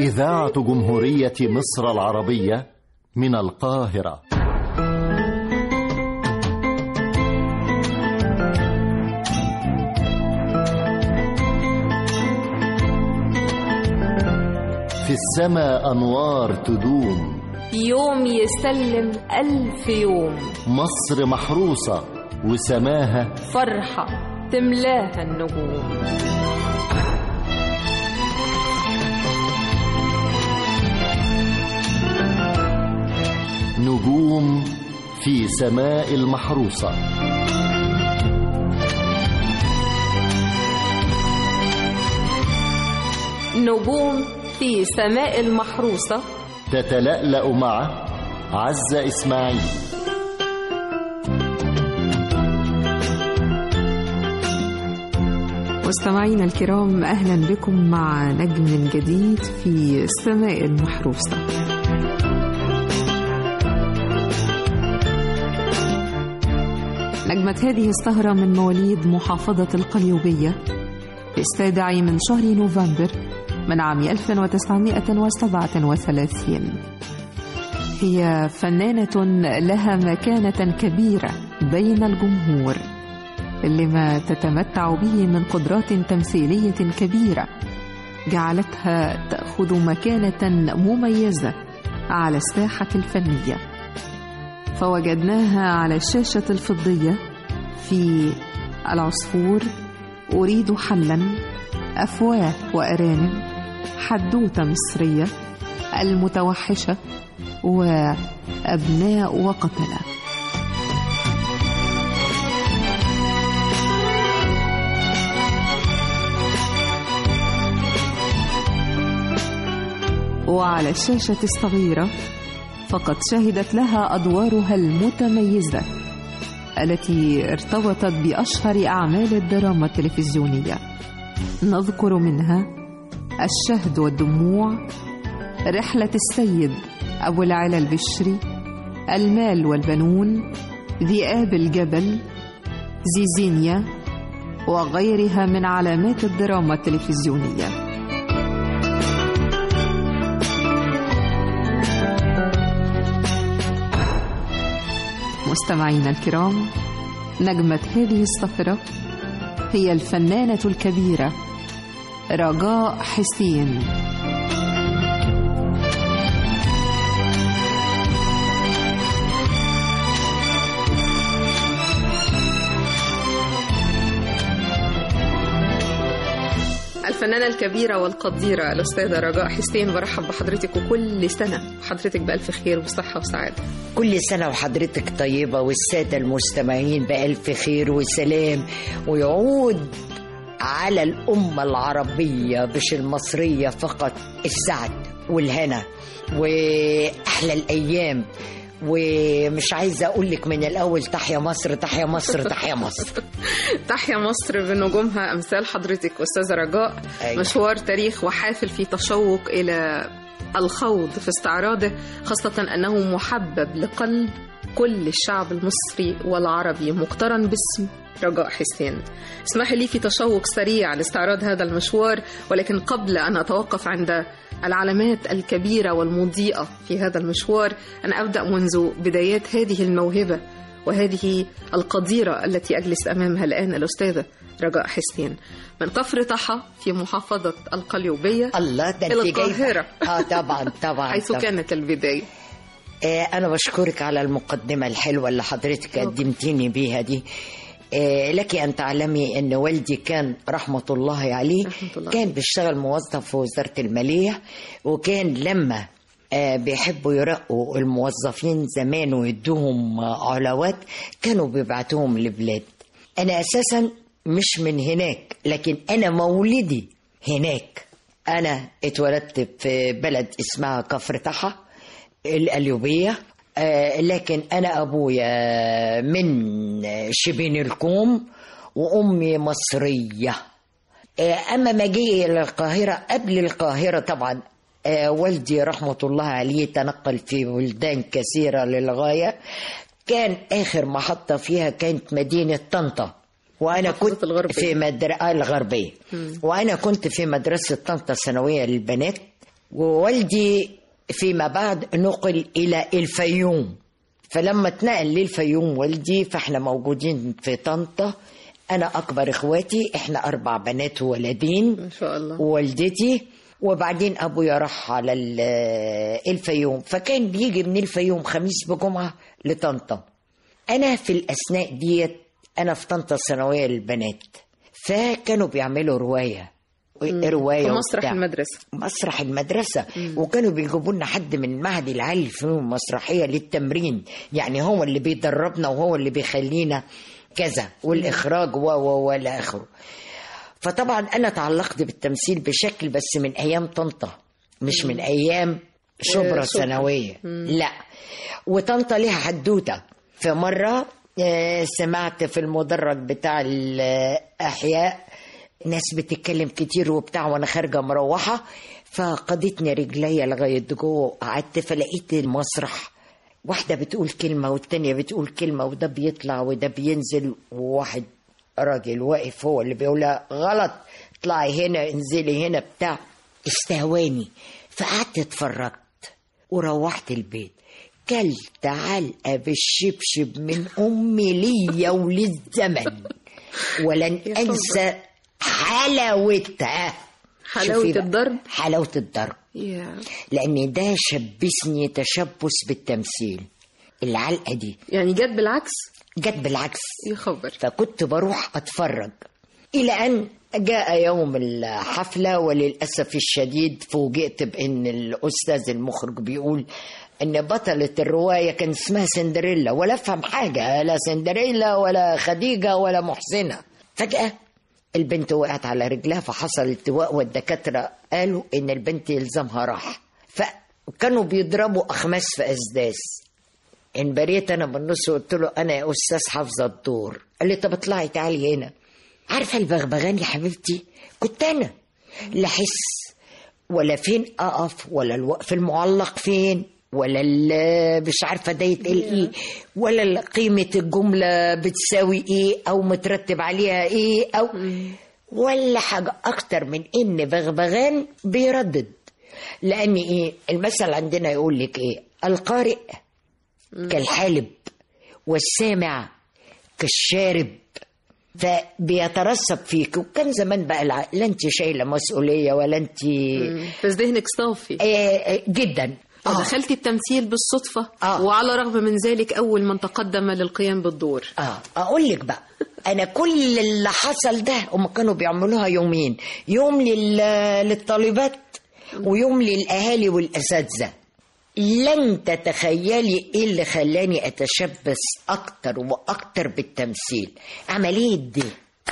إذاعة جمهورية مصر العربية من القاهرة في السماء أنوار تدوم يوم يسلم ألف يوم مصر محروسة وسماها فرحة تملاها النجوم نجوم في سماء المحروسة نجوم في سماء المحروسة تتلألأ مع عزة إسماعيل مستمعينا الكرام أهلا بكم مع نجم جديد في السماء المحروسة نجمة هذه السهرة من مواليد محافظة القليوبية في السابع من شهر نوفمبر من عام 1937 هي فنانة لها مكانة كبيرة بين الجمهور لما تتمتع به من قدرات تمثيلية كبيرة جعلتها تأخذ مكانة مميزة على الساحة الفنية فوجدناها على الشاشة الفضية في العصفور أريد حلا أفواه وأرانب حدوتة مصرية المتوحشة وأبناء وقتلة وعلى الشاشة الصغيرة فقد شهدت لها أدوارها المتميزة التي ارتبطت بأشهر أعمال الدراما التلفزيونية نذكر منها الشهد والدموع رحلة السيد أبو العلا البشري المال والبنون ذئاب الجبل زيزينيا وغيرها من علامات الدراما التلفزيونيه مستمعينا الكرام نجمة هذه الصفرة هي الفنانة الكبيرة رجاء حسين الفنانة الكبيرة والقديرة الأستاذة رجاء حسين برحب بحضرتك وكل سنة وحضرتك بألف خير وصحة وسعادة كل سنة وحضرتك طيبة والسادة المستمعين بألف خير وسلام ويعود على الأمة العربية مش المصرية فقط السعد والهنا وأحلى الأيام ومش عايزة أقول لك من الأول تحيا مصر تحيا مصر تحيا مصر تحيا مصر بنجومها أمثال حضرتك أستاذة رجاء أيوة. مشوار تاريخ وحافل في تشوق إلى الخوض في استعراضه خاصة أنه محبب لقلب كل الشعب المصري والعربي مقترن باسم رجاء حسين اسمح لي في تشوق سريع لاستعراض هذا المشوار ولكن قبل أن أتوقف عند العلامات الكبيرة والمضيئة في هذا المشوار أنا أبدأ منذ بدايات هذه الموهبة وهذه القديرة التي أجلس أمامها الآن الأستاذة رجاء حسين من كفر طحا في محافظة القليوبية الله ده إلى انت جايبة القاهرة. اه طبعا طبعا حيث طبعاً. كانت البداية آه، أنا بشكرك على المقدمة الحلوة اللي حضرتك قدمتيني بيها دي آه، لك أن تعلمي أن والدي كان رحمة الله عليه رحمة الله كان عليه. بيشتغل موظف في وزارة المالية وكان لما آه، بيحبوا يرقوا الموظفين زمان ويدوهم آه، علاوات كانوا بيبعتوهم لبلاد أنا أساسا مش من هناك لكن أنا مولدي هناك أنا اتولدت في بلد اسمها كفر طحا القليوبية آه، لكن أنا أبويا من شبين الكوم وأمي مصرية آه، أما مجيئي إلى القاهرة قبل القاهرة طبعا آه، والدي رحمة الله عليه تنقل في بلدان كثيرة للغاية كان آخر محطة فيها كانت مدينة طنطا وأنا محافظة كنت الغربية. في مدرسة الغربية وأنا كنت في مدرسة طنطا الثانوية للبنات ووالدي فيما بعد نقل إلى الفيوم فلما اتنقل للفيوم والدي فاحنا موجودين في طنطا أنا أكبر إخواتي احنا أربع بنات وولدين ما شاء الله ووالدتي وبعدين ابويا راح على ال- الفيوم فكان بيجي من الفيوم خميس بجمعه لطنطا انا في الاثناء ديت انا في طنطا الثانويه للبنات فكانوا بيعملوا روايه روايه في مسرح وبتاع. المدرسة مسرح المدرسة وكانوا بيجيبوا لنا حد من المعهد العالي للفنون المسرحية للتمرين يعني هو اللي بيدربنا وهو اللي بيخلينا كذا والإخراج و و والى آخره فطبعا أنا تعلقت بالتمثيل بشكل بس من أيام طنطا مش من أيام شبرا شبرا. الثانوية لا وطنطا ليها حدوتة في مرة آه، سمعت في المدرج بتاع الأحياء ناس بتتكلم كتير وبتاع وانا خارجه مروحه فقضتني رجليا لغايه جوه وقعدت فلقيت المسرح واحده بتقول كلمه والتانيه بتقول كلمه وده بيطلع وده بينزل وواحد راجل واقف هو اللي بيقولها غلط اطلعي هنا انزلي هنا بتاع استهواني فقعدت اتفرجت وروحت البيت كلت علقه بالشبشب من امي ليا وللزمن ولن يا خبر. انسى حلاوتها حلاوة شوفي بقى، الضرب؟ حلاوه الضرب يا لان ده شبسني تشبث بالتمثيل العلقه دي يعني جت بالعكس جت بالعكس يا خبر فكنت بروح اتفرج الى ان جاء يوم الحفله وللاسف الشديد فوجئت بان الاستاذ المخرج بيقول ان بطله الروايه كان اسمها سندريلا ولا افهم حاجه لا سندريلا ولا خديجه ولا محسنه فجاه البنت وقعت على رجلها فحصل التواء والدكاتره قالوا ان البنت يلزمها راح فكانوا بيضربوا اخماس في اسداس انبريت انا من النص وقلت له انا يا استاذ حافظه الدور قال لي طب اطلعي تعالي هنا عارفه البغبغان يا حبيبتي كنت انا لا احس ولا فين اقف ولا الوقف المعلق فين ولا ال- مش عارفه ده يتقال ايه ولا ال- قيمه الجمله بتساوي ايه او مترتب عليها ايه او ولا حاجه اكتر من ان بغبغان بيردد لان ايه المثل عندنا يقول لك ايه القارئ كالحالب والسامع كالشارب فبيترسب فيك وكان زمان بقى الع... لا انت شايله مسؤوليه ولا انت بس ذهنك صافي آه آه، جدا آه. دخلتي التمثيل بالصدفة آه. وعلى الرغم من ذلك أول من تقدم للقيام بالدور اه اقول لك بقى انا كل اللي حصل ده هم كانوا بيعملوها يومين يوم لل... للطالبات ويوم للاهالي والاساتذه لن تتخيلي ايه اللي خلاني اتشبث اكتر واكتر بالتمثيل عمليه دي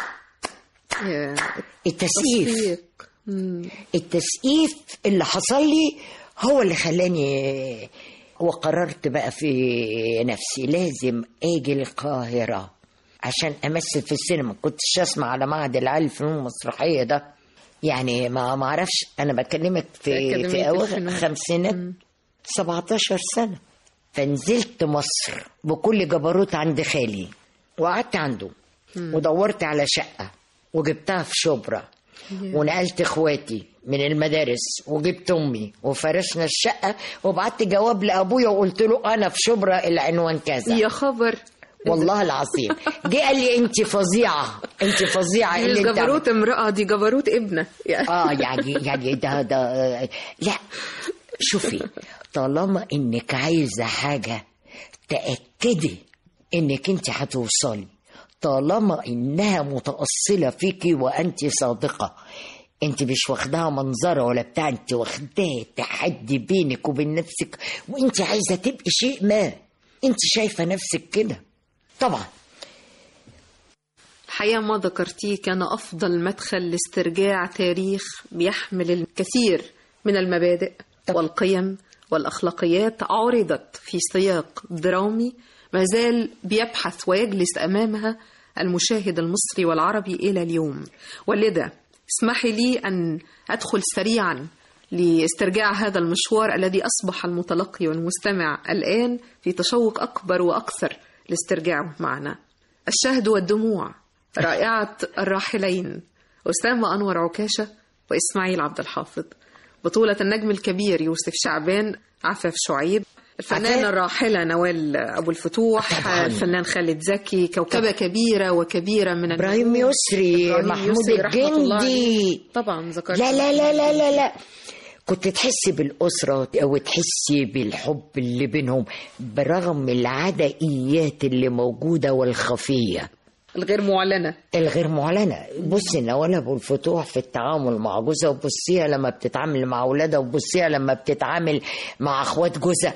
يا التسقيف تصفيق. مم. التسقيف اللي حصل لي هو اللي خلاني وقررت بقى في نفسي لازم اجي القاهرة عشان امثل في السينما كنتش اسمع على معهد العالي للفنون المسرحية ده يعني ما ما اعرفش انا بكلمك في في أكاديمية في اواخر الفنون. خمسينات 17 سنة فنزلت مصر بكل جبروت عند خالي وقعدت عنده ودورت على شقة وجبتها في شبرا ونقلت اخواتي من المدارس وجبت امي وفرشنا الشقه وبعت جواب لابويا وقلت له انا في شبرا العنوان كذا يا خبر والله العظيم جه قال لي انت فظيعه انت فظيعه دي اللي مش انت جبروت امرأة دي جبروت ابنة يعني اه يعني يعني ده ده لا شوفي طالما انك عايزه حاجه تاكدي انك انت هتوصلي طالما انها متاصله فيكي وانت صادقه انت مش واخداها منظره ولا بتاع انت واخداه تحدي بينك وبين نفسك وانت عايزه تبقي شيء ما انت شايفه نفسك كده طبعا الحقيقة ما ذكرتيه كان أفضل مدخل لاسترجاع تاريخ بيحمل الكثير من المبادئ والقيم والأخلاقيات عرضت في سياق درامي ما زال بيبحث ويجلس أمامها المشاهد المصري والعربي إلى اليوم ولذا اسمحي لي أن أدخل سريعا لاسترجاع هذا المشوار الذي أصبح المتلقي والمستمع الآن في تشوق أكبر وأكثر لاسترجاعه معنا الشهد والدموع رائعة الراحلين أسامة أنور عكاشة وإسماعيل عبد الحافظ بطولة النجم الكبير يوسف شعبان عفاف شعيب الفنانة عفاف. الراحلة نوال أبو الفتوح طبعاً. الفنان خالد زكي كوكبة كبيرة وكبيرة من ابراهيم النجوم. يسري إبراهيم محمود يسري رحمة الله عليه. الجندي طبعا ذكرت لا لا لا لا لا لا كنت تحسي بالأسرة وتحسي بالحب اللي بينهم برغم العدائيات اللي موجودة والخفية الغير معلنة الغير معلنة بصي نوال أبو الفتوح في التعامل مع جوزها وبصيها لما بتتعامل مع أولادها وبصيها لما بتتعامل مع أخوات جوزها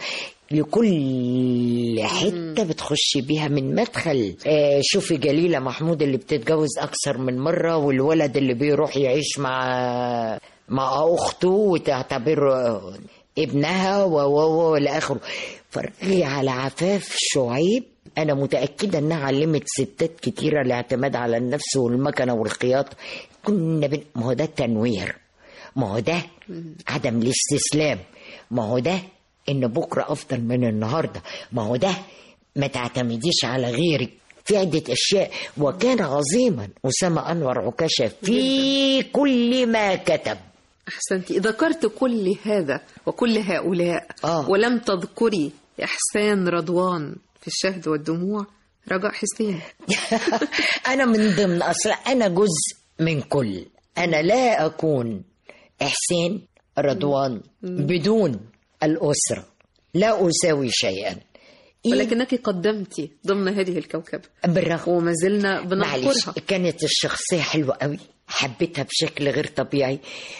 لكل حتة بتخش بيها من مدخل آه شوفي جليلة محمود اللي بتتجوز أكثر من مرة والولد اللي بيروح يعيش مع مع أخته وتعتبره ابنها و و و والى اخره فرجعي على عفاف شعيب انا متاكده انها علمت ستات كتيره الاعتماد على النفس والمكنه والخياطه كنا بن... ما هو ده التنوير ما هو ده عدم الاستسلام ما هو ده ان بكره افضل من النهارده ما هو ده ما تعتمديش على غيرك في عدة أشياء وكان عظيما أسامة أنور عكاشة في كل ما كتب أحسنتي ذكرت كل هذا وكل هؤلاء آه. ولم تذكري إحسان رضوان في الشهد والدموع رجاء حسين أنا من ضمن أصلا أنا جزء من كل أنا لا أكون إحسان رضوان بدون الأسرة لا أساوي شيئا إيه؟ ولكنك قدمتي ضمن هذه الكوكبة بالرغم وما زلنا معلش بنذكرها كانت الشخصية حلوة قوي حبيتها بشكل غير طبيعي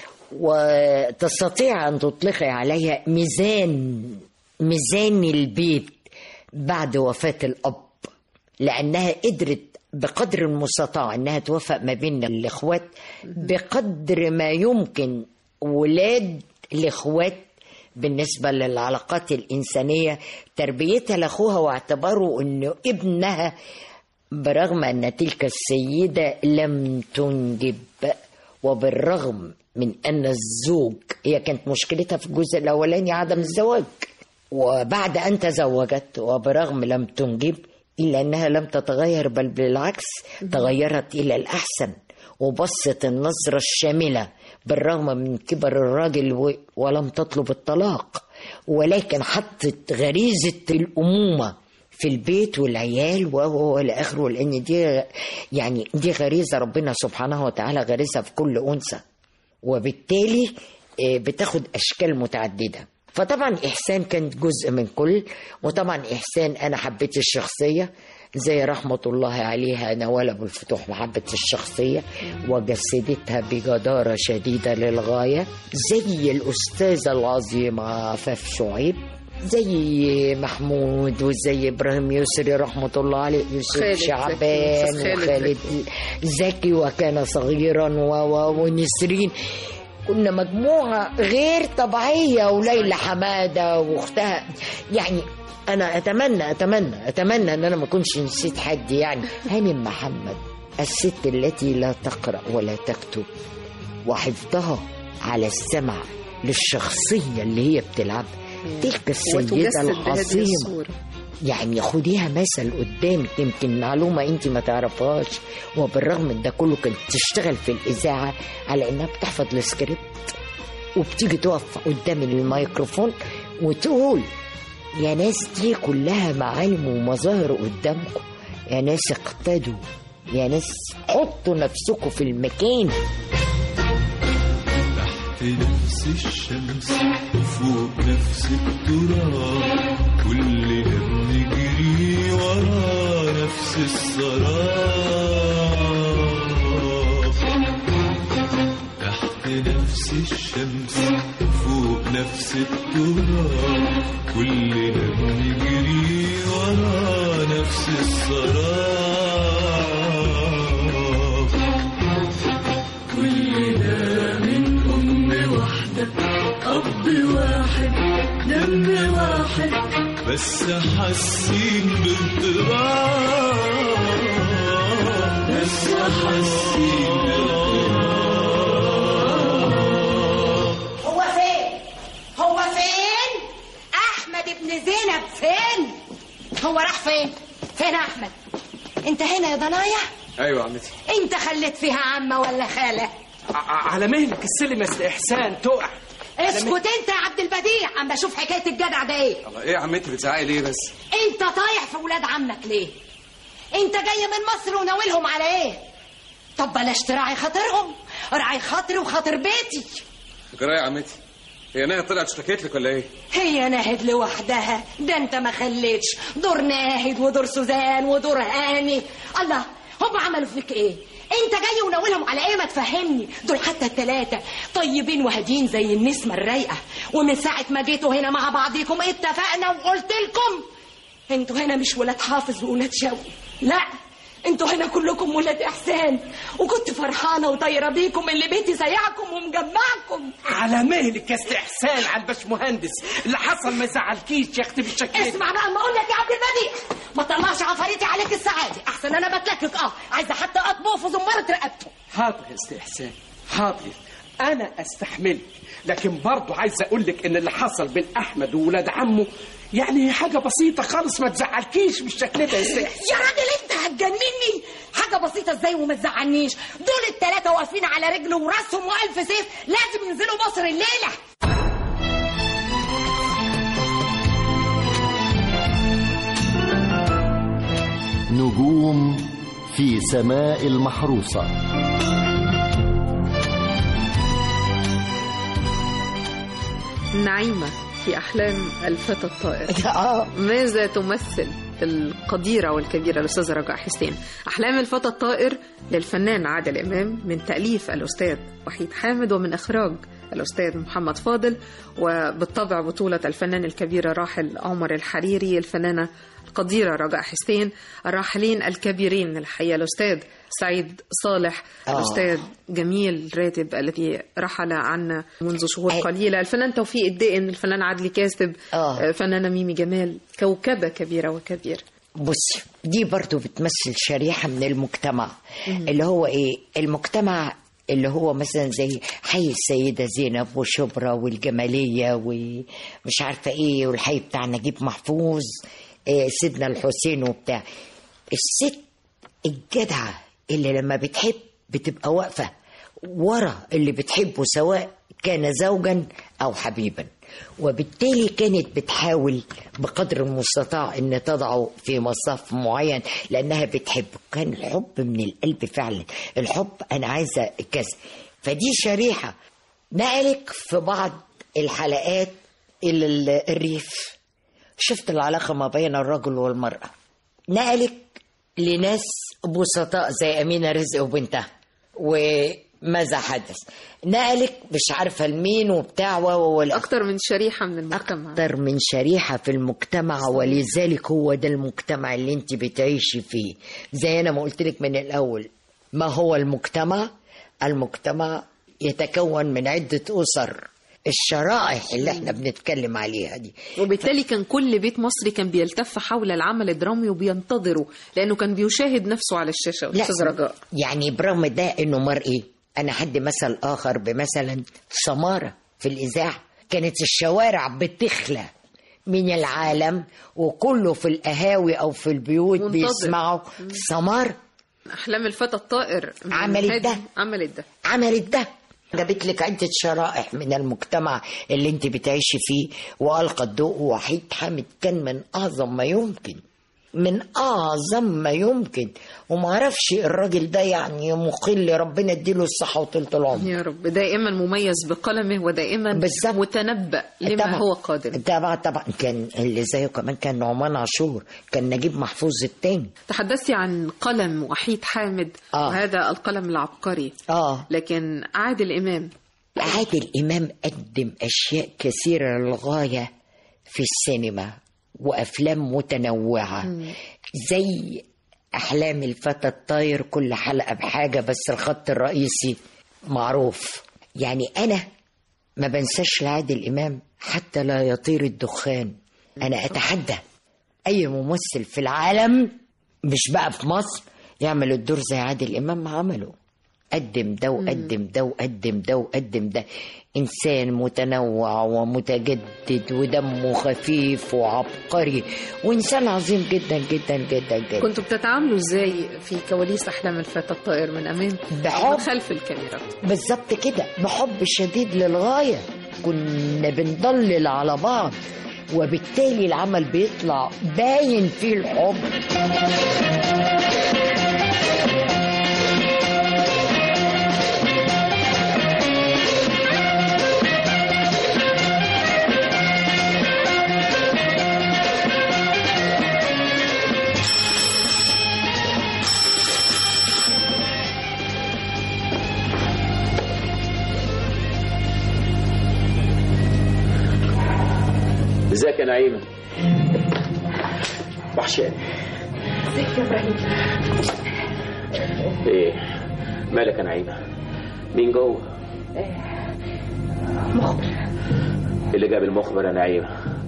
وتستطيع أن تطلقي عليها ميزان ميزان البيت بعد وفاة الأب لأنها قدرت بقدر المستطاع أنها توفق ما بين الإخوات بقدر ما يمكن ولاد الإخوات بالنسبة للعلاقات الإنسانية تربيتها لأخوها واعتباره أنه ابنها برغم أن تلك السيدة لم تنجب وبالرغم من أن الزوج هي كانت مشكلتها في الجزء الأولاني عدم الزواج وبعد أن تزوجت وبرغم لم تنجب إلا أنها لم تتغير بل بالعكس تغيرت إلى الأحسن وبصت النظرة الشاملة بالرغم من كبر الراجل و- ولم تطلب الطلاق ولكن حطت غريزة الأمومة في البيت والعيال وهو الى اخره لان دي يعني دي غريزه ربنا سبحانه وتعالى غريزها في كل انثى وبالتالي آه، بتاخد اشكال متعدده فطبعا احسان كانت جزء من كل وطبعا احسان انا حبيت الشخصيه زي رحمة الله عليها نوال أبو الفتوح محبة الشخصية وجسدتها بجدارة شديدة للغاية زي الأستاذة العظيمة عفاف شعيب زي محمود وزي ابراهيم يسري رحمه الله عليه يوسف خالد زكي، شعبان أستاذ خالد وخالد زكي وكان صغيرا و و ونسرين كنا مجموعة غير طبيعية وليلى حمادة واختها يعني أنا أتمنى أتمنى أتمنى أن أنا ما أكونش نسيت حد يعني هانم محمد الست التي لا تقرأ ولا تكتب وحفظها على السمع للشخصية اللي هي بتلعبها تلك السيدة وتجسد بهذه العظيمة الصورة يعني خديها مثل قدامك يمكن معلومة انت ما تعرفهاش وبالرغم من ده كله كانت تشتغل في الإذاعة على إنها بتحفظ السكريبت وبتيجي تقف قدام الميكروفون وتقول يا ناس دي كلها معالم ومظاهر قدامكم يا ناس اقتدوا يا ناس حطوا نفسكم في المكان تحت نفس الشمس وفوق نفس التراب كلنا بنجري ورا نفس السراب تحت نفس الشمس فوق نفس التراب كلنا بنجري ورا نفس السراب كلنا من أم واحدة أب واحد دم واحد بس حاسين باضطراب بس حاسين هو فين؟ هو فين؟ أحمد ابن زينب فين؟ هو راح فين؟ فين أحمد؟ أنت هنا يا ضنايا؟ ايوه يا عمتي أنت خليت فيها عمة ولا خالة؟ ع- على مهلك السلم يا ست احسان تقع اسكت انت يا عبد البديع اما اشوف حكايه الجدع ده ايه الله ايه يا عمتي بتزعقي ليه بس انت طايح في ولاد عمك ليه انت جاي من مصر وناولهم على ايه طب بلاش تراعي خاطرهم راعي خاطري وخاطر بيتي جرايه يا عمتي هي ناهد طلعت اشتكيت لك ولا ايه هي ناهد لوحدها ده انت ما خليتش دور ناهد ودور سوزان ودور هاني الله هم عملوا فيك ايه انت جاي وناولهم على ايه ما تفهمني دول حتى التلاتة طيبين وهادين زي النسمة الرايقة ومن ساعة ما جيتوا هنا مع بعضيكم اتفقنا وقلت لكم انتوا هنا مش ولاد حافظ وولاد شوقي لا انتوا هنا كلكم ولاد احسان وكنت فرحانه وطايره بيكم اللي بيتي زيعكم ومجمعكم على مهلك يا استاذ احسان على الباشمهندس اللي حصل ما يزعلكيش يا اختي بالشكل اسمع بقى ما اقول لك يا عبد البديع ما طلعش عفاريتي عليك السعاده احسن انا بتلكك اه عايزه حتى اطبخ في زماره رقبته حاضر يا استاذ احسان حاضر انا استحملك لكن برضه عايز اقول لك ان اللي حصل بين احمد وولاد عمه يعني حاجه بسيطه خالص ما تزعلكيش بالشكل ده يا استاذ احسان يا راجل انت هتجنني حاجه بسيطه ازاي وما تزعلنيش دول الثلاثه واقفين على رجل وراسهم والف سيف لازم ينزلوا مصر الليله نجوم في سماء المحروسة نعيمة في أحلام الفتى الطائر اه ماذا تمثل القديرة والكبيرة الأستاذة رجاء حسين أحلام الفتى الطائر للفنان عادل إمام من تأليف الأستاذ وحيد حامد ومن إخراج الأستاذ محمد فاضل وبالطبع بطولة الفنان الكبير راحل عمر الحريري الفنانة القديرة رجاء حسين الراحلين الكبيرين الحقيقة الأستاذ سعيد صالح آه. الأستاذ جميل راتب الذي رحل عنا منذ شهور أي. قليلة الفنان توفيق الدقن الفنان عدلي كاسب آه. فنانة ميمي جمال كوكبة كبيرة وكبيرة بص دي برضو بتمثل شريحة من المجتمع اللي هو ايه المجتمع اللي هو مثلا زي حي السيدة زينب وشبرا والجمالية ومش عارفة ايه والحي بتاع نجيب محفوظ إيه سيدنا الحسين وبتاع الست الجدعة اللي لما بتحب بتبقى واقفة ورا اللي بتحبه سواء كان زوجا أو حبيبا وبالتالي كانت بتحاول بقدر المستطاع ان تضعه في مصاف معين لانها بتحبه كان الحب من القلب فعلا الحب انا عايزه كذا فدي شريحه نقلك في بعض الحلقات الى ال- الريف شفت العلاقه ما بين الرجل والمراه نقلك لناس بسطاء زي امينه رزق وبنتها وماذا حدث نقلك مش عارفه لمين وبتاع و ولا أكتر من شريحة من المجتمع أكتر من شريحة في المجتمع ولذلك هو ده المجتمع اللي انت بتعيشي فيه زي أنا ما قلت لك من الأول ما هو المجتمع المجتمع يتكون من عدة أسر الشرائح اللي احنا بنتكلم عليها دي وبالتالي كان كل بيت مصري كان بيلتف حول العمل الدرامي وبينتظره لأنه كان بيشاهد نفسه على الشاشة أستاذ رجاء يعني برغم ده انه مرئي انا حد مثل اخر بمثلا سماره في الاذاعه كانت الشوارع بتخلى من العالم وكله في القهاوي او في البيوت منتظر. بيسمعوا سمار أحلام الفتى الطائر من عملت هادي- ده. عملت ده عملت ده جابت لك عدة شرائح من المجتمع اللي انت بتعيشي فيه وألقى الضوء وحيد حامد كان من أعظم ما يمكن من أعظم ما يمكن وما اعرفش الراجل ده يعني مخل ربنا اديله الصحة وطولة العمر يا رب دائما مميز بقلمه ودائما بالظبط. متنبأ لما طبعا. هو قادم طبعا طبعا كان اللي زيه كمان كان نعمان عاشور كان نجيب محفوظ التاني تحدثتي عن قلم وحيد حامد آه. وهذا القلم العبقري اه لكن عادل إمام عادل إمام قدم أشياء كثيرة للغاية في السينما وأفلام متنوعة زي أحلام الفتى الطاير كل حلقة بحاجة بس الخط الرئيسي معروف يعني أنا ما بنساش لعادل إمام حتى لا يطير الدخان أنا أتحدى أي ممثل في العالم مش بقى في مصر يعمل الدور زي عادل إمام ما عمله قدم ده وقدم ده وقدم ده وقدم ده إنسان متنوع ومتجدد ودمه خفيف وعبقري وإنسان عظيم جدا جدا جدا جدا كنتوا بتتعاملوا ازاي في كواليس أحلام الفتى الطائر من أمام بحب. ومن خلف الكاميرا بالظبط كده بحب شديد للغاية كنا بنضلل على بعض وبالتالي العمل بيطلع باين فيه الحب ازيك يا نعيمة وحشاني ازيك يا ابراهيم ايه مالك يا نعيمة مين جوه مخبر اللي جاب المخبر يا نعيمة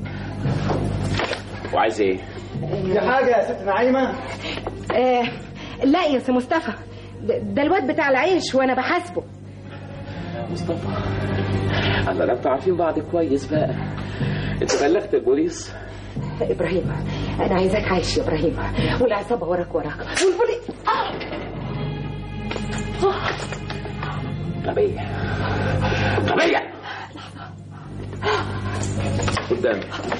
وعايز ايه في حاجة يا ست نعيمة آه لا يا سي مصطفى ده ده الواد بتاع العيش وانا بحاسبه مصطفى الله لا انتوا عارفين بعض كويس بقى انت بلغت البوليس ابراهيم انا عايزاك عايش يا ابراهيم والعصابه وراك وراك والبوليس آه. آه. غبية غبية قدامي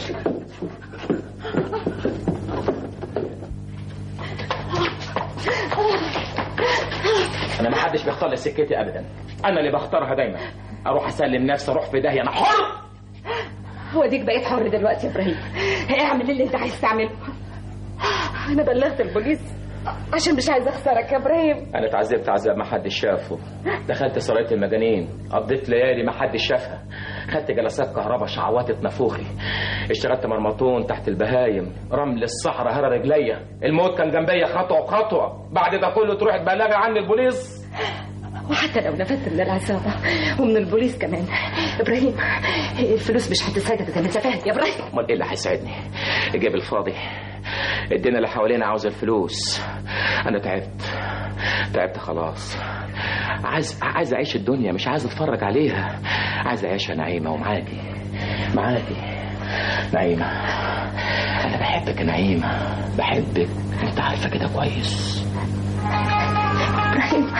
انا ما حدش بيختار لي سكتي ابدا انا اللي بختارها دايما اروح اسلم نفسي اروح في داهيه انا حر وديك بقيت حر دلوقتي يا ابراهيم اعمل اللي انت عايز تعمله انا بلغت البوليس عشان مش عايزه اخسرك يا ابراهيم انا اتعذبت عذاب ما حدش شافه دخلت سرايه المجانين قضيت ليالي ما حدش شافها خدت جلسات كهرباء شعوطت نافوخي اشتغلت مرمطون تحت البهايم رمل الصحراء هرى رجليا الموت كان جنبيا خطوه بخطوه بعد ده كله تروح تبلغي عني البوليس وحتى لو نفدت من العصابه ومن البوليس كمان ابراهيم الفلوس مش هتساعدك زي ما انت فاهم يا ابراهيم امال ايه اللي هيساعدني الجيب الفاضي الدنيا اللي حوالينا عاوزه الفلوس انا تعبت تعبت خلاص عايز عايز اعيش الدنيا مش عايز اتفرج عليها عايز اعيشها نعيمه ومعاكي معاكي نعيمه انا بحبك يا نعيمه بحبك انت عارفه كده كويس ابراهيم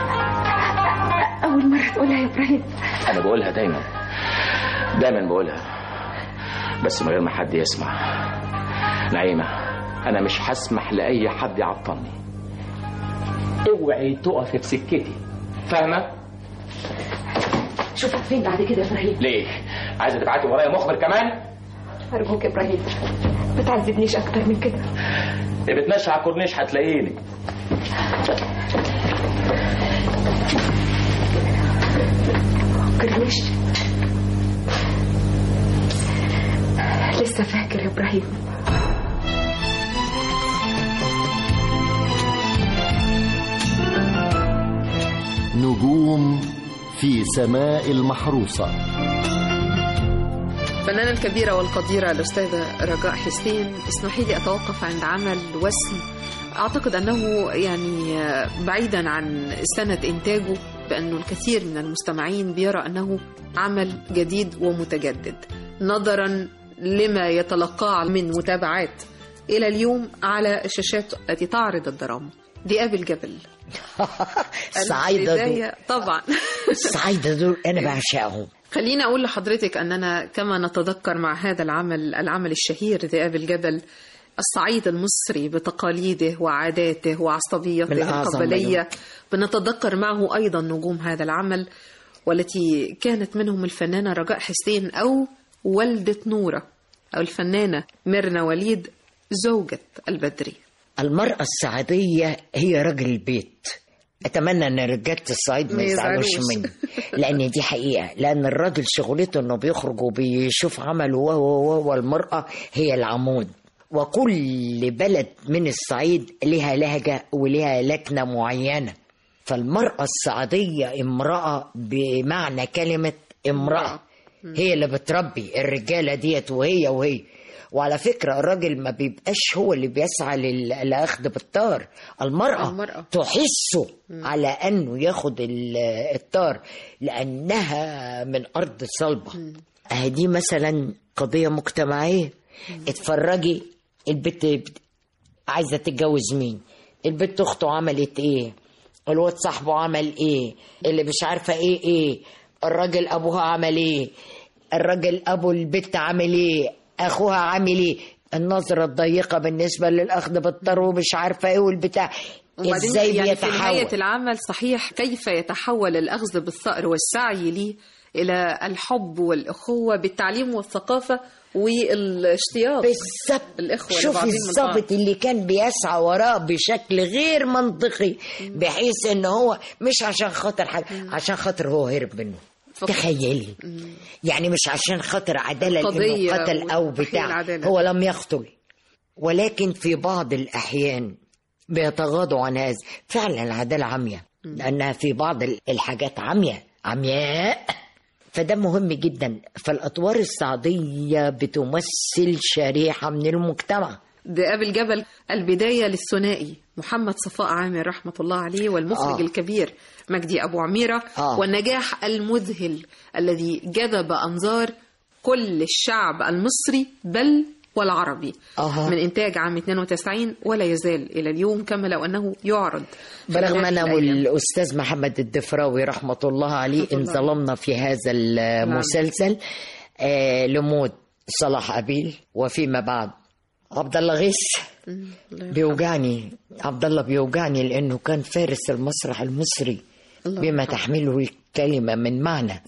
اول مره تقولها يا ابراهيم انا بقولها دايما دايما بقولها بس من غير ما حد يسمع نعيمة انا مش هسمح لاي حد يعطلني اوعي تقفي في سكتي فاهمه شوفك فين بعد كده يا ابراهيم ليه عايزه تبعتي ورايا مخبر كمان ارجوك يا ابراهيم ما تعذبنيش اكتر من كده اللي بتمشي على الكورنيش هتلاقيني كرنيش لسه فاكر يا ابراهيم نجوم في سماء المحروسة الفنانة الكبيرة والقديرة الأستاذة رجاء حسين اسمحي لي أتوقف عند عمل وسم أعتقد أنه يعني بعيدا عن سنة إنتاجه بأنه الكثير من المستمعين بيرى أنه عمل جديد ومتجدد نظرا لما يتلقاه من متابعات إلى اليوم على الشاشات التي تعرض الدراما ذئاب الجبل الصعايدة دول البداية طبعا الصعايدة دول أنا بعشقهم خليني أقول لحضرتك أننا كما نتذكر مع هذا العمل العمل الشهير ذئاب الجبل الصعيد المصري بتقاليده وعاداته وعصبيته من أعظم القبلية بنتذكر معه أيضا نجوم هذا العمل والتي كانت منهم الفنانة رجاء حسين أو والدة نورة أو الفنانة ميرنا وليد زوجة البدري المرأة السعودية هي رجل البيت أتمنى أن رجالة الصعيد ما ما يزعلوش يزعلوش. مني لأن دي حقيقة لأن الراجل شغلته إنه بيخرج وبيشوف عمله وهو وهو والمرأة هي العمود وكل بلد من الصعيد لها لهجة ولها لكنة معينة فالمرأة السعودية امرأة بمعنى كلمة امرأة هي اللي بتربي الرجالة ديت وهي وهي وعلى فكرة الراجل ما بيبقاش هو اللي بيسعى لل- لأخذ بالطار المرأة, المرأة. تحسه على أنه ياخد ال- الطار لأنها من أرض صلبة أهي دي مثلا قضية مجتمعية اتفرجي البت بت- عايزة تتجوز مين البت أخته عملت إيه الواد صاحبه عمل إيه اللي مش عارفة إيه إيه الراجل أبوها عمل إيه الراجل ابو البت عامل ايه اخوها عامل ايه النظرة الضيقة بالنسبة للأخذ بالطر ومش عارفة ايه والبتاع وبعدين ازاي يعني في نهاية بيتحول العمل صحيح كيف يتحول الأخذ بالثأر والسعي ليه إلى الحب والأخوة بالتعليم والثقافة والاشتياق بالظبط الإخوة شوفي لبعضهم البعض. الظابط اللي كان بيسعى وراه بشكل غير منطقي بحيث ان هو مش عشان خاطر حاجه عشان خاطر هو هرب منه تخيلي يعني مش عشان خاطر عداله القضية لانه قتل او وتحقيق بتاع العدالة. هو لم يقتل ولكن في بعض الاحيان بيتغاضوا عن هذا فعلا العداله عمياء لانها في بعض الحاجات عمياء عمياء فده مهم جدا فالأطوار الصعيدية بتمثل شريحة من المجتمع ذئاب الجبل البداية للثنائي محمد صفاء عامر رحمة الله عليه والمخرج آه. آه. الكبير مجدي أبو عميرة آه. والنجاح المذهل الذي جذب أنظار كل الشعب المصري بل والعربي أها. من إنتاج عام 92 ولا يزال إلى اليوم كما لو أنه يعرض في برغم مدارس أنا الأيام. والأستاذ محمد الدفراوي رحمة الله عليه رحمة الله. انظلمنا في هذا المسلسل آه لموت صلاح أبيل وفيما بعد عبد الله غيث الله يرحمه. بيوجعني عبد الله بيوجعني لأنه كان فارس المسرح المصري الله بما يرحمه. تحمله الكلمة من معنى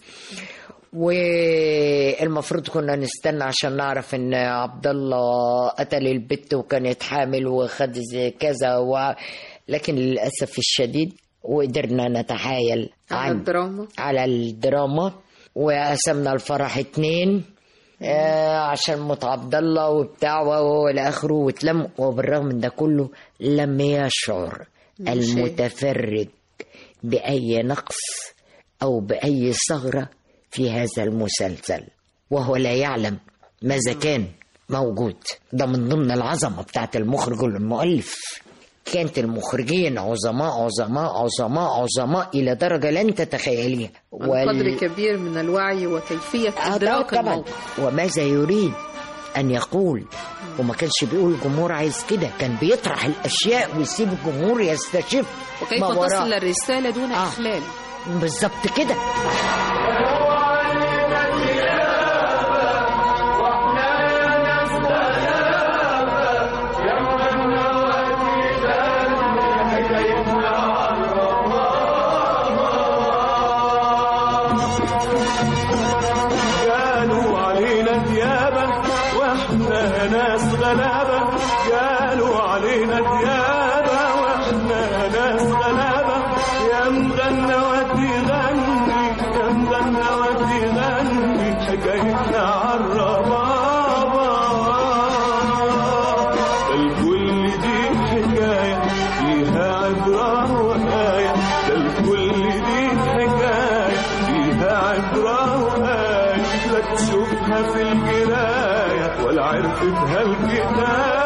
والمفروض كنا نستنى عشان نعرف ان عبد الله قتل البت وكانت حامل وخد زي كذا و... لكن للاسف الشديد وقدرنا نتحايل على عن الدراما على الدراما وقسمنا الفرح اتنين آه عشان موت عبد الله وبتاع والى اخره واتلم وبالرغم من ده كله لم يشعر المتفرج باي نقص او باي ثغره في هذا المسلسل وهو لا يعلم ماذا كان موجود ده من ضمن العظمه بتاعت المخرج والمؤلف كانت المخرجين عظماء عظماء عظماء عظماء الى درجه لن تتخيليها عن قدر كبير من الوعي وكيفية آه إدراك طبعا الموقف وماذا يريد ان يقول وما كانش بيقول الجمهور عايز كده كان بيطرح الاشياء ويسيب الجمهور يستشف وكيف ما وراه. تصل الرسالة دون آه. إخلال بالظبط كده قالوا علينا ديابة واحنا ناس غلابة قالوا علينا ديابة واحنا ناس غلابة يا مغنى ودي غني يا مغنى ودي غني حكايتنا عالربابة الكل دي حكاية فيها عبرة وآية ده الكل دي حكاية فيها عبرة وآية لا تشوفها في القراية ولا عرفتها الكتابة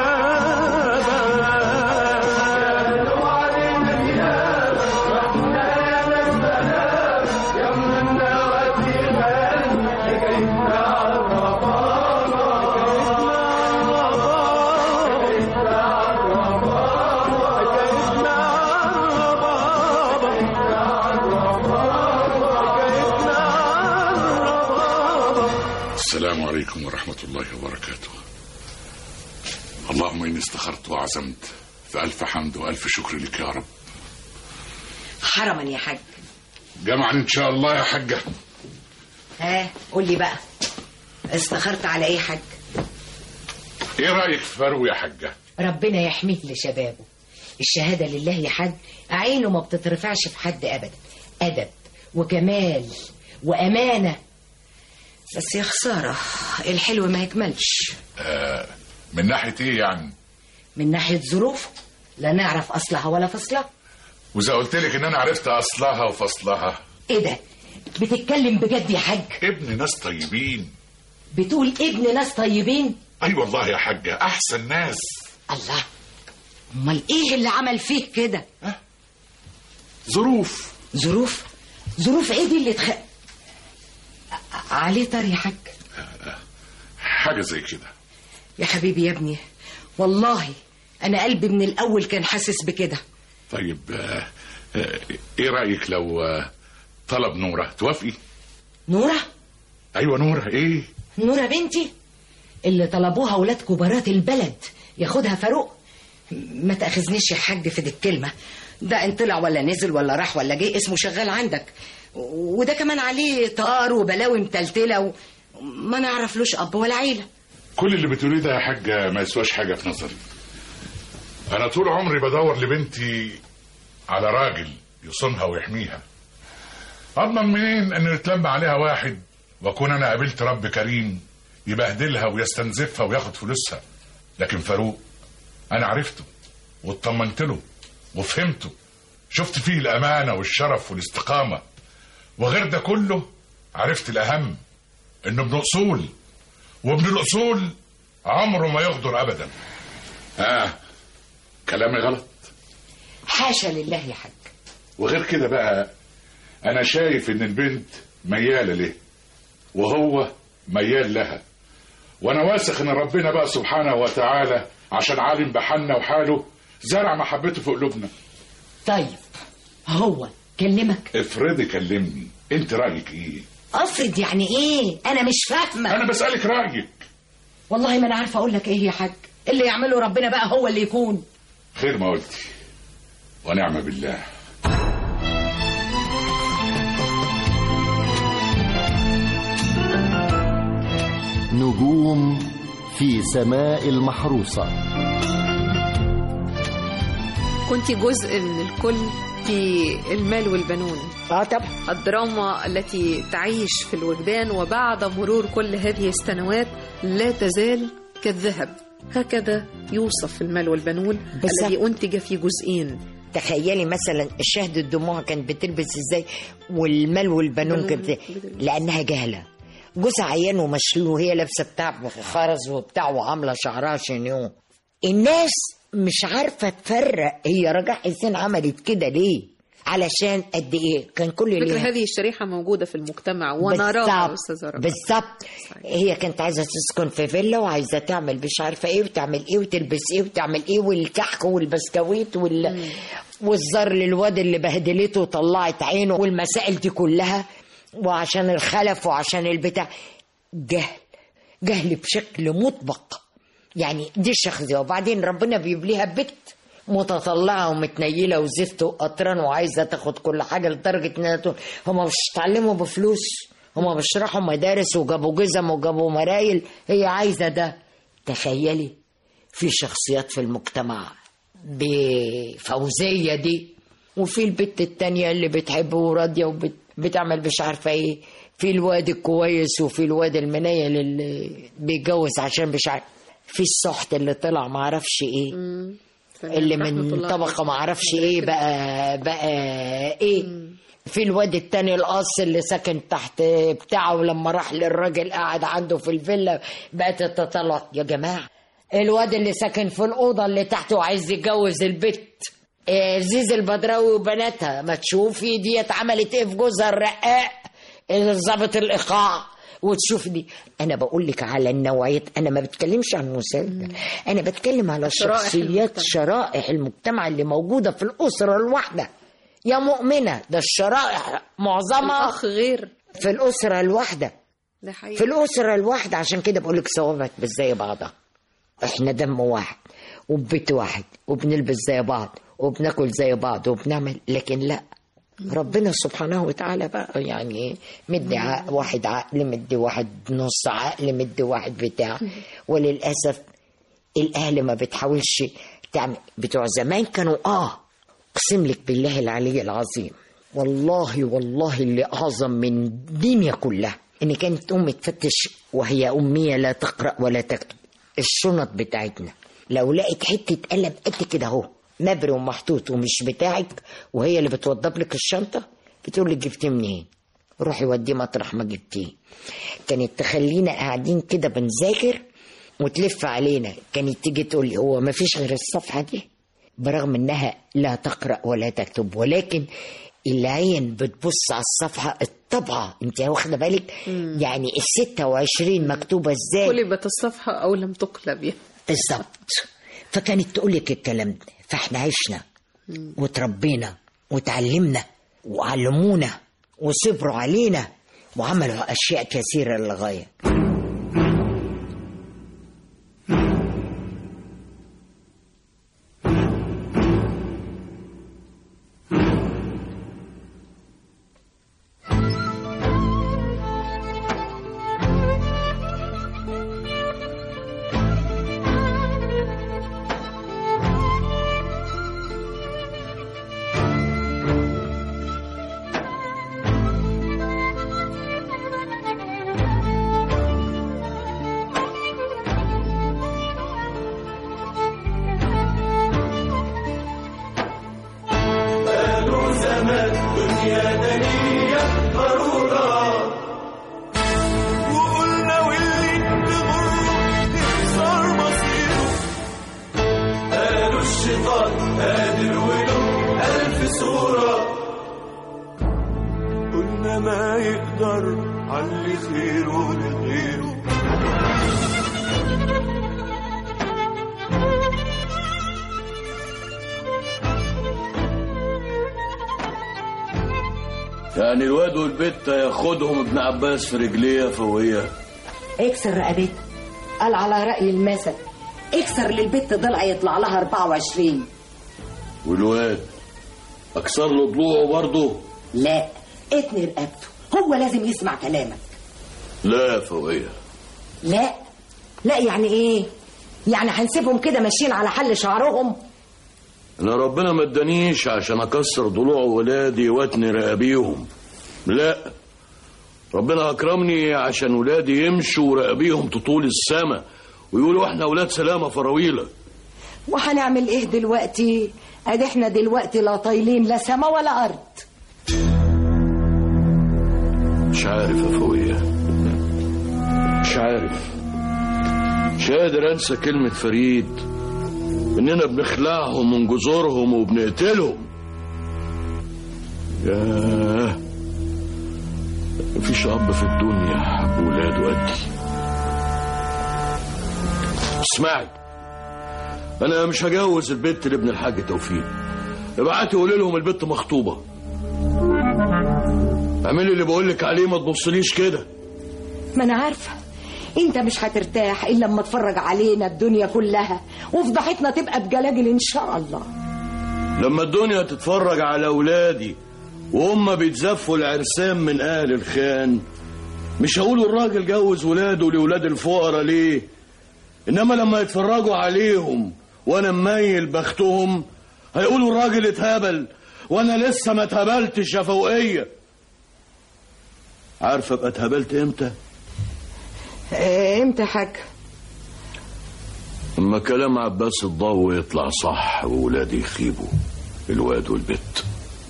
السلام عليكم ورحمة الله وبركاته اللهم إني استخرت وعزمت فألف حمد وألف شكر لك يا رب حرما يا حاج جمعا إن شاء الله يا حجة ها قول لي بقى استخرت على ايه حاج إيه رأيك في فرو يا حجة ربنا يحميه لشبابه الشهاده لله يا حاج عينه ما بتترفعش في حد ابدا ادب وجمال وامانه بس يا خساره الحلو ما يكملش آه من ناحية إيه يعني من ناحيه ظروفه لا نعرف اصلها ولا فصلها وإذا قلت لك إن أنا عرفت أصلها وفصلها ايه ده بتتكلم بجد يا حاج ابن ناس طيبين بتقول ابن ناس طيبين أي والله يا حجة أحسن ناس الله امال ايه اللي عمل فيك كده ظروف ظروف ظروف ايه دي اللي تخ ع- عليه طار يا حاج حاجة زي كده يا حبيبي يا ابني والله انا قلبي من الاول كان حاسس بكده طيب آه آه إيه رأيك لو آه طلب نورة توافقي نورة ايوه نور ايه نورة بنتي اللي طلبوها ولاد كبارات البلد ياخدها فاروق ما تاخذنيش يا حاج في دي الكلمه ده ان طلع ولا نزل ولا راح ولا جه اسمه شغال عندك وده كمان عليه طار وبلاوي متلتله وما نعرفلوش اب ولا عيله كل اللي بتقوليه ده يا حاجه ما يسواش حاجه في نظري انا طول عمري بدور لبنتي على راجل يصونها ويحميها اضمن منين ان يتلم عليها واحد واكون انا قابلت رب كريم يبهدلها ويستنزفها وياخد فلوسها لكن فاروق انا عرفته واطمنت له وفهمته شفت فيه الامانه والشرف والاستقامه وغير ده كله عرفت الاهم انه ابن اصول وابن الاصول عمره ما يغدر ابدا اه كلامي غلط حاشا لله يا حاج وغير كده بقى انا شايف ان البنت مياله ليه وهو ميال لها وانا واثق ان ربنا بقى سبحانه وتعالى عشان عالم بحالنا وحاله زرع محبته في قلوبنا طيب هو كلمك افرضي كلمني انت رايك ايه افرض يعني ايه انا مش فاهمه انا بسالك رايك والله ما انا عارفه اقول لك ايه يا حاج اللي يعمله ربنا بقى هو اللي يكون خير ما قلتي ونعم بالله نجوم في سماء المحروسة كنت جزء من الكل في المال والبنون اه طبعا الدراما التي تعيش في الوجدان وبعد مرور كل هذه السنوات لا تزال كالذهب هكذا يوصف المال والبنون بالظبط. الذي أنتج في جزئين تخيلي مثلا الشهد الدموع كانت بتلبس ازاي والمال والبنون كانت لانها جهله جوزها عيان ومشلول وهي لابسه بتاع خرز وبتاع وعامله شعرها شنيون الناس مش عارفه تفرق هي رجع حسين عملت كده ليه علشان قد ايه كان كل فكرة ليها هذه الشريحة موجودة في المجتمع ونراها بالظبط أستاذة ربيع. بالظبط هي كانت عايزه تسكن في فيلا وعايزه تعمل مش عارفه ايه وتعمل ايه وتلبس ايه وتعمل ايه والكحك والبسكويت وال والزر للواد اللي بهدلته وطلعت عينه والمسائل دي كلها وعشان الخلف وعشان البتاع جهل جهل بشكل مطبق يعني دي الشخصيه وبعدين ربنا بيبليها بنت متطلعه ومتنيله وزفت وقطران وعايزه تاخد كل حاجه لدرجه انها تقول هما مش اتعلموا بفلوس هما مش راحوا مدارس وجابوا جزم وجابوا مرايل هي عايزه ده تخيلي في شخصيات في المجتمع بفوزيه دي وفي البت التانية اللي بتحبه وراضيه وبتعمل مش عارفه ايه في الواد الكويس وفي الواد المنيل اللي بيتجوز عشان مش عارف في السحت اللي طلع معرفش ايه اللي رحمة من الله طبقة معرفش ايه بقى بقى ايه في الواد التاني القص اللي ساكن تحت بتاعه ولما راح للراجل قاعد عنده في الفيلا بقت تتطلع يا جماعة الواد اللي ساكن في الأوضة اللي تحته وعايز يتجوز البت إيه، زيز البدراوي وبناتها ما تشوفي ديت عملت ايه في جوزها الرقاق ظابط الإيقاع وتشوف دي انا بقول لك على النوعيات انا ما بتكلمش عن المسلسل انا بتكلم على شرائح شخصيات شرائح المجتمع اللي موجوده في الاسره الواحده يا مؤمنه ده الشرائح معظمها الأخ غير في الاسره الواحده ده حقيقي في الاسره الواحده عشان كده بقول لك صوابعك مش زي بعضها احنا دم واحد وبيت واحد وبنلبس زي بعض وبناكل زي بعض وبنعمل لكن لا ربنا سبحانه وتعالى بقى يعني مدي عقل واحد عقل مدي واحد نص عقل مدي واحد بتاع وللاسف الاهل ما بتحاولش تعمل بتوع زمان كانوا اه اقسم لك بالله العلي العظيم والله والله اللي اعظم من الدنيا كلها ان كانت امي تفتش وهي اميه لا تقرا ولا تكتب الشنط بتاعتنا لو لقيت حته قلم قد كده اهو نبر ومحطوط ومش بتاعك وهي اللي بتوضب لك الشنطه بتقول لك جبتيه منين روحي وديه مطرح ما جبتيه كانت تخلينا قاعدين كده بنذاكر وتلف علينا كانت تيجي تقول لي هو ما فيش غير الصفحه دي برغم انها لا تقرا ولا تكتب ولكن العين بتبص على الصفحه الطبعه انت واخده بالك يعني ال 26 مكتوبه ازاي قلبت الصفحة أو لم تقلب يعني. بالظبط فكانت تقول لك الكلام ده فاحنا عشنا وتربينا وتعلمنا وعلمونا وصبروا علينا وعملوا أشياء كثيرة للغاية قالوا زمان دنيا دنيا ضرورة وقلنا واللي تمر يخسر مصيره قالوا الشيطان قادر وله ألف صورة قلنا ما يقدر علي خيره لغيره يعني الواد والبت ياخدهم ابن عباس في رجليه فوقيه اكسر رقبتها قال على رأي المثل اكسر للبت ضلع يطلع لها 24 والواد اكسر له ضلوعه برضه لا اتني رقبته هو لازم يسمع كلامك لا يا فوقيه لا لا يعني ايه يعني هنسيبهم كده ماشيين على حل شعرهم انا ربنا ما ادانيش عشان اكسر ضلوع ولادي واتني رقابيهم لا ربنا اكرمني عشان ولادي يمشوا ورقابيهم تطول السما ويقولوا احنا ولاد سلامه فراويله وهنعمل ايه دلوقتي ادي احنا دلوقتي لا طايلين لا سما ولا ارض مش عارف يا فوقيه مش عارف مش قادر انسى كلمه فريد اننا بنخلعهم من جذورهم وبنقتلهم ياه مفيش اب في الدنيا حب ولاده قدي اسمعي انا مش هجوز البت لابن الحاج توفيق ابعتي قولي لهم البت مخطوبه اعملي اللي بقولك عليه ما تبصليش كده ما انا عارفه انت مش هترتاح الا لما تفرج علينا الدنيا كلها وفضحتنا تبقى بجلاجل ان شاء الله لما الدنيا تتفرج على أولادي وهم بيتزفوا العرسان من أهل الخان مش هقولوا الراجل جوز ولاده لولاد الفقراء ليه إنما لما يتفرجوا عليهم وأنا مميل بختهم هيقولوا الراجل اتهبل وأنا لسه ما اتهبلتش يا فوقية عارفة ابقى اتهبلت امتى؟ اه امتى حاج اما كلام عباس الضو يطلع صح وولادي يخيبوا الواد والبت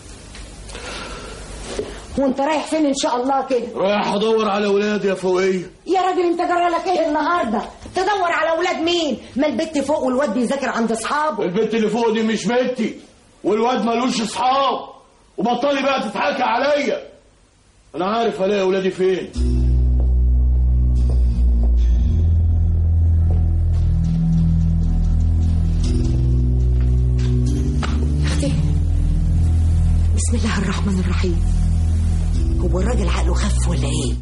وانت رايح فين ان شاء الله كده رايح ادور على ولادي يا فوقيه يا راجل انت جرى لك ايه النهارده تدور على اولاد مين ما البت فوق والواد بيذاكر عند اصحابه البت اللي فوق دي مش بنتي والواد ملوش اصحاب وبطلي بقى تضحكي عليا انا عارف الاقي ولادي فين اختي بسم الله الرحمن الرحيم هو الراجل عقله خف ولا ايه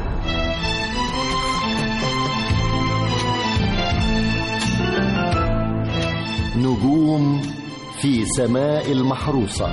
نجوم في سماء المحروسة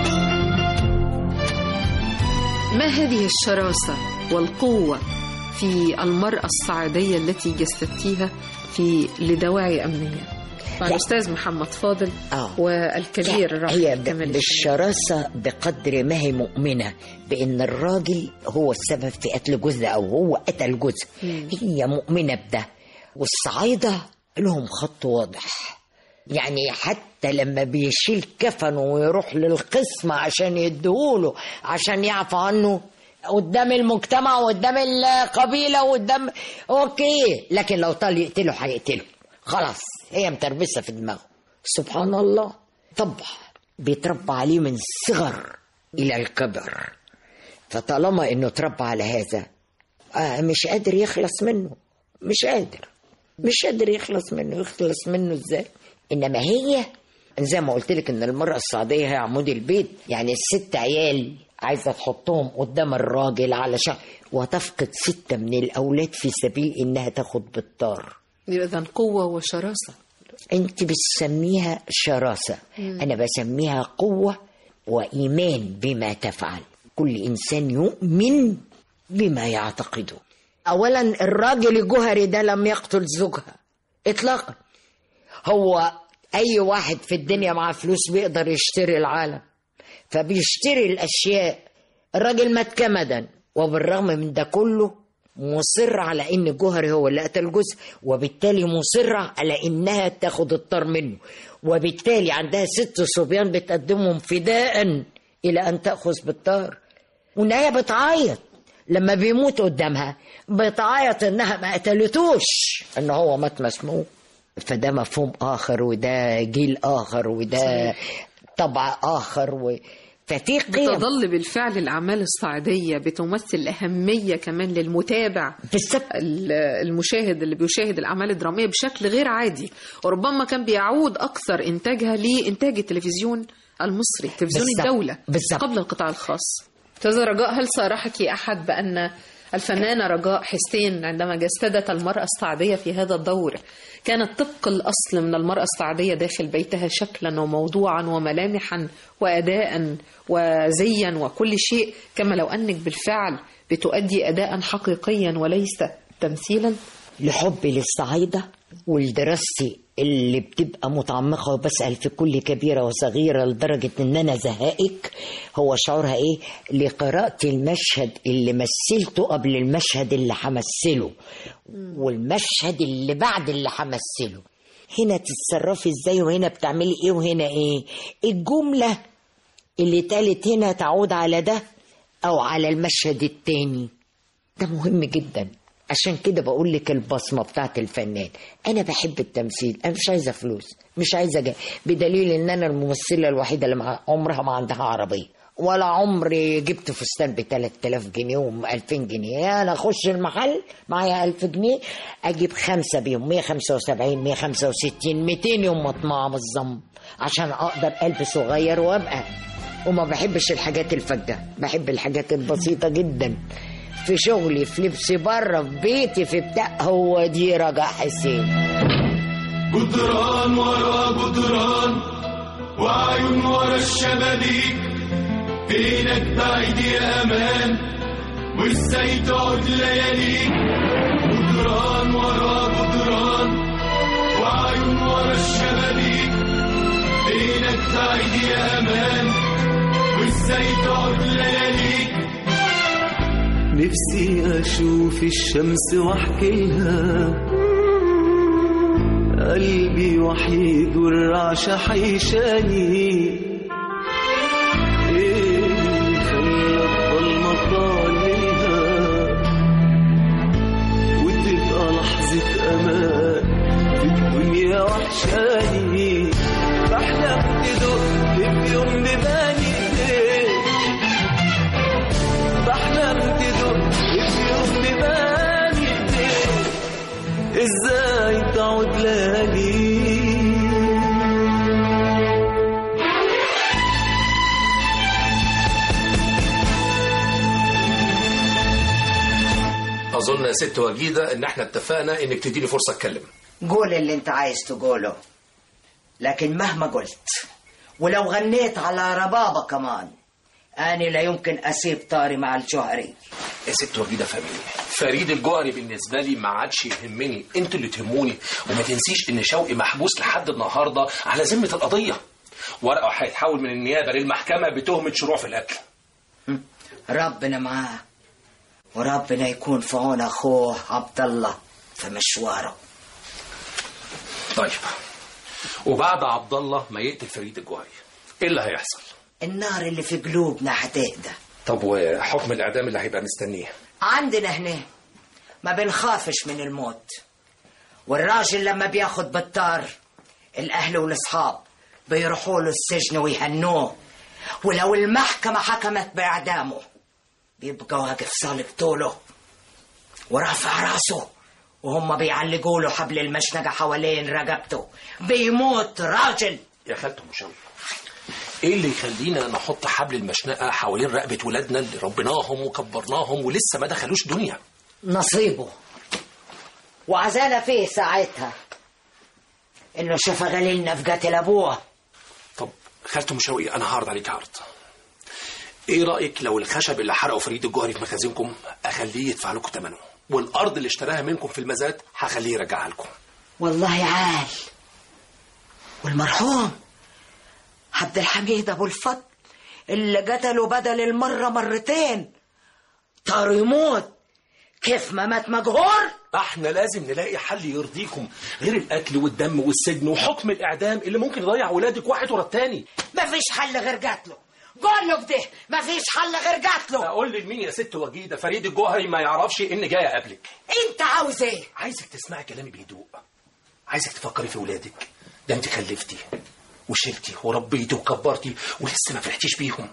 ما هذه الشراسة والقوة في المرأة الصعيدية التي جسدتيها في لدواعي أمنية مع لا. الأستاذ محمد فاضل آه. والكبير لا، الراحل هي ب- كمال الشيخ. بالشراسة بقدر ما هي مؤمنة بأن الراجل هو السبب في قتل جوزها أو هو قتل جوزها مم. هي مؤمنة بده والصعايدة لهم خط واضح يعني حتى لما بيشيل كفنه ويروح للقسم عشان يديهوله عشان يعفى عنه قدام المجتمع وقدام القبيلة وقدام اوكي لكن لو طال يقتله هيقتله خلاص هي متربسة في دماغه سبحان الله طبع بيتربى عليه من الصغر إلى الكبر فطالما إنه تربى على هذا آه مش قادر يخلص منه مش قادر مش قادر يخلص منه يخلص منه ازاي انما هي زي ما قلت لك ان المراه السعوديه هي عمود البيت يعني الست عيال عايزة تحطهم قدام الراجل علشان وتفقد ستة من الأولاد في سبيل إنها تاخد بالطار إذا قوة وشراسة أنت بتسميها شراسة مم. أنا بسميها قوة وإيمان بما تفعل كل إنسان يؤمن بما يعتقده أولا الراجل الجهري ده لم يقتل زوجها إطلاقا هو أي واحد في الدنيا معاه فلوس بيقدر يشتري العالم فبيشتري الأشياء الراجل مات كمدا وبالرغم من ده كله مصر على ان جوهري هو اللي قتل جوزها وبالتالي مصرة على انها تاخد الطار منه وبالتالي عندها ست صبيان بتقدمهم فداء الى ان تاخذ بالطار وانها بتعيط لما بيموت قدامها بتعيط انها ما قتلتوش ان هو مات مسموم فده مفهوم اخر وده جيل اخر وده طبع اخر و... ففي قيم بتظل بالفعل الأعمال الصعيدية بتمثل أهمية كمان للمتابع ال- المشاهد اللي بيشاهد الأعمال الدرامية بشكل غير عادي وربما كان بيعود أكثر إنتاجها لإنتاج التلفزيون المصري تلفزيون بالظبط. الدولة بالظبط. قبل القطاع الخاص أستاذة رجاء هل صارحك أحد بأن الفنانة رجاء حسين عندما جسدت المرأة الصعيدية في هذا الدور كانت طبق الأصل من المرأة الصعيدية داخل بيتها شكلا وموضوعا وملامحا وأداء وزيا وكل شيء كما لو أنك بالفعل بتؤدي أداء حقيقيا وليس تمثيلا لحبي للصعايدة ولدراستي اللي بتبقى متعمقة وبسأل في كل كبيرة وصغيرة لدرجة إن أنا زهقك هو شعورها إيه لقراءة المشهد اللي مثلته قبل المشهد اللي همثله والمشهد اللي بعد اللي همثله هنا تتصرفي ازاي وهنا بتعملي ايه وهنا ايه الجملة اللي اتقالت هنا تعود على ده او على المشهد التاني ده مهم جدا عشان كده بقول لك البصمه بتاعت الفنان انا بحب التمثيل انا مش عايزه فلوس مش عايزه جا. بدليل ان انا الممثله الوحيده اللي مع عمرها ما عندها عربيه ولا عمري جبت فستان ب 3000 جنيه و 2000 جنيه انا اخش المحل معايا 1000 جنيه اجيب خمسه بيهم 175 165 200 يوم مطمعه بالظم عشان اقدر البس صغير وابقى وما بحبش الحاجات الفجه بحب الحاجات البسيطه جدا في شغلي في لبسي بره في بيتي في بتاع هو دي رجاء حسين جدران ورا جدران وعيون ورا الشبابيك فينك بعيد يا امان وازاي تقعد لياليك جدران ورا جدران وعيون ورا الشبابيك فينك بعيد يا امان وازاي تقعد لياليك نفسي أشوف الشمس وأحكي لها قلبي وحيد والرعشة حيشاني إيه اللي خلى الضلمة طاللها وتبقى لحظة أمان في الدنيا وحشاني بحلم تدق في يوم بباني إيديك بحلم تدق في يوم بباني إيديك ازاي تعود ليالي اظن يا ست وجيده ان احنا اتفقنا انك تديني فرصه اتكلم قول اللي انت عايز تقوله لكن مهما قلت ولو غنيت على ربابة كمان أنا لا يمكن أسيب طاري مع الجوهري يا ست وجيده فاهميني فريد الجوهري بالنسبه لي ما عادش يهمني انتوا اللي تهموني وما تنسيش ان شوقي محبوس لحد النهارده على ذمه القضيه ورقه هيتحول من النيابه للمحكمه بتهمه شروع في القتل ربنا معاه وربنا يكون في عون أخوه عبد الله في مشواره طيب وبعد عبد الله ما يقتل فريد الجوهري ايه اللي هيحصل النار اللي في قلوبنا هتهدى طب وحكم الاعدام اللي هيبقى مستنيه عندنا هنا ما بنخافش من الموت والراجل لما بياخد بالطار الأهل والأصحاب بيروحوا له السجن ويهنوه ولو المحكمة حكمت بإعدامه بيبقى واقف صالب طوله ورافع راسه وهم بيعلقوا له حبل المشنقة حوالين رقبته بيموت راجل يا خالته مشاوي ايه اللي يخلينا نحط حبل المشنقه حوالين رقبه ولادنا اللي ربيناهم وكبرناهم ولسه ما دخلوش دنيا نصيبه وعزانا فيه ساعتها انه شاف غليلنا في قتل ابوه طب خالته مشوقي انا هعرض عليك عرض ايه رايك لو الخشب اللي حرقه فريد الجوهري في مخازنكم اخليه يدفع لكم ثمنه والارض اللي اشتراها منكم في المزاد هخليه يرجعها لكم والله عال والمرحوم عبد الحميد ابو الفضل اللي قتله بدل المره مرتين طار يموت كيف ما مات مجهور احنا لازم نلاقي حل يرضيكم غير القتل والدم والسجن وحكم الاعدام اللي ممكن يضيع ولادك واحد ورا التاني مفيش حل غير قتله قول له كده مفيش حل غير قتله اقول لمين يا ست وجيده فريد الجوهري ما يعرفش ان جاي اقابلك انت عاوز ايه عايزك تسمعي كلامي بهدوء عايزك تفكري في ولادك ده انت خلفتي وشلتي وربيتي وكبرتي ولسه ما فرحتيش بيهم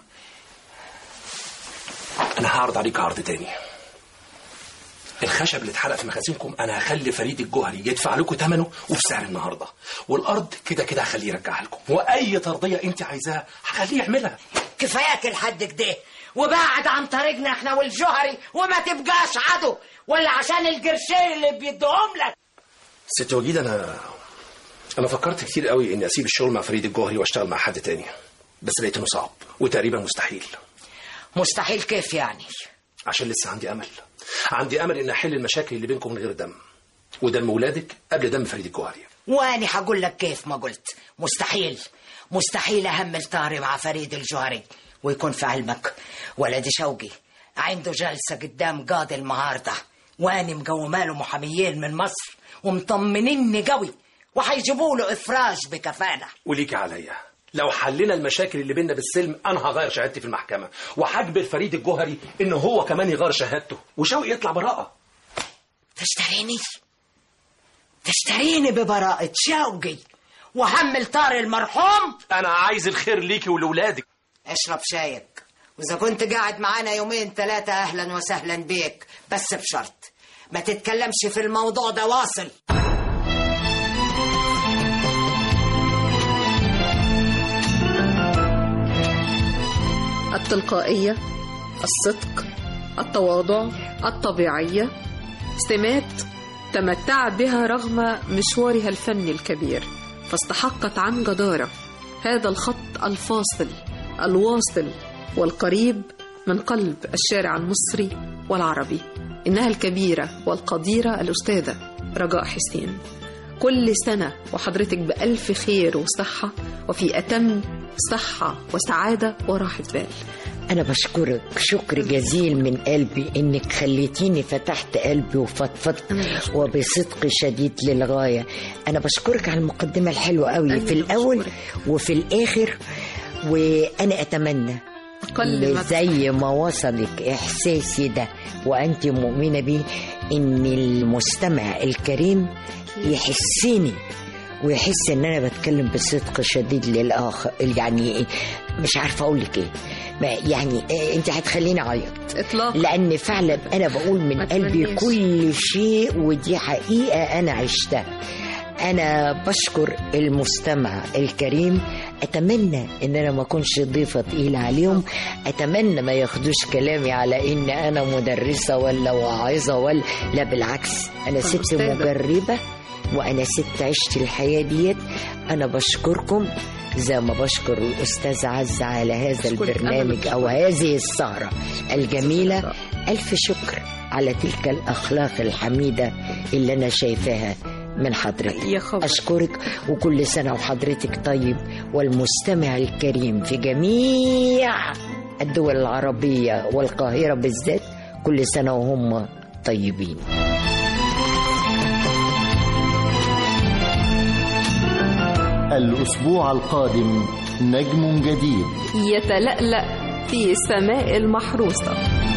انا هعرض عليك عرض تاني الخشب اللي اتحرق في مخازنكم انا هخلي فريد الجوهري يدفع لكم ثمنه وبسعر النهارده والارض كده كده هخليه يرجعها لكم واي ترضيه انت عايزاها هخليه يعملها كفاياك لحد كده وبعد عن طريقنا احنا والجوهري وما تبقاش عدو ولا عشان القرشين اللي بيدوهم لك ست وجيد انا انا فكرت كتير قوي اني اسيب الشغل مع فريد الجوهري واشتغل مع حد تاني بس لقيت انه صعب وتقريبا مستحيل مستحيل كيف يعني عشان لسه عندي امل عندي امل ان احل المشاكل اللي بينكم من غير دم ودم ولادك قبل دم فريد الجوهري واني هقول لك كيف ما قلت مستحيل مستحيل اهمل طاري مع فريد الجوهري ويكون في علمك ولدي شوقي عنده جلسة قدام قاضي النهارده واني مقومه له محاميين من مصر ومطمنيني قوي وهيجيبوا له افراج بكفاله وليكي عليا لو حلينا المشاكل اللي بيننا بالسلم انا هغير شهادتي في المحكمه وهجبر فريد الجوهري ان هو كمان يغير شهادته وشوقي يطلع براءه تشتريني تشتريني ببراءة شوقي وهمل طاري المرحوم انا عايز الخير ليكي ولولادك اشرب شايك واذا كنت قاعد معانا يومين ثلاثة اهلا وسهلا بيك بس بشرط ما تتكلمش في الموضوع ده واصل التلقائية الصدق التواضع الطبيعية سمات تمتعت بها رغم مشوارها الفني الكبير فاستحقت عن جدارة هذا الخط الفاصل الواصل والقريب من قلب الشارع المصري والعربي إنها الكبيرة والقديرة الأستاذة رجاء حسين كل سنة وحضرتك بألف خير وصحة وفي أتم صحة وسعادة وراحة بال أنا بشكرك شكر جزيل من قلبي إنك خليتيني فتحت قلبي وفضفضت وبصدق شديد للغاية أنا بشكرك على المقدمة الحلوة قوي في الأول وفي الآخر وأنا أتمنى قل ما زي ما وصلك إحساسي ده وأنت مؤمنة بيه إن المستمع الكريم يحسني ويحس ان انا بتكلم بصدق شديد للاخر يعني مش عارفه اقول لك ايه ما يعني إيه انت هتخليني اعيط اطلاقا لان فعلا انا بقول من ما قلبي تمنيش. كل شيء ودي حقيقه انا عشتها انا بشكر المستمع الكريم اتمنى ان انا ما اكونش ضيفه تقيله عليهم اتمنى ما ياخدوش كلامي على ان انا مدرسه ولا واعظه ولا لا بالعكس انا ست أستاذة. مجربه وانا ست عشت الحياه ديت انا بشكركم زي ما بشكر الاستاذ عز على هذا أشكرك. أنا البرنامج او هذه السهره الجميله الف شكر على تلك الاخلاق الحميده اللي انا شايفاها من حضرتك يا خبر. أشكرك وكل سنة وحضرتك طيب والمستمع الكريم في جميع الدول العربية والقاهرة بالذات كل سنة وهم طيبين الأسبوع القادم نجم جديد يتلألأ في السماء المحروسة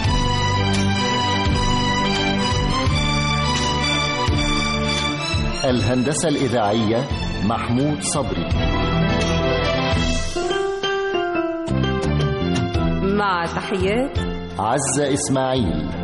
الهندسة الإذاعية محمود صبري مع تحيات عزة إسماعيل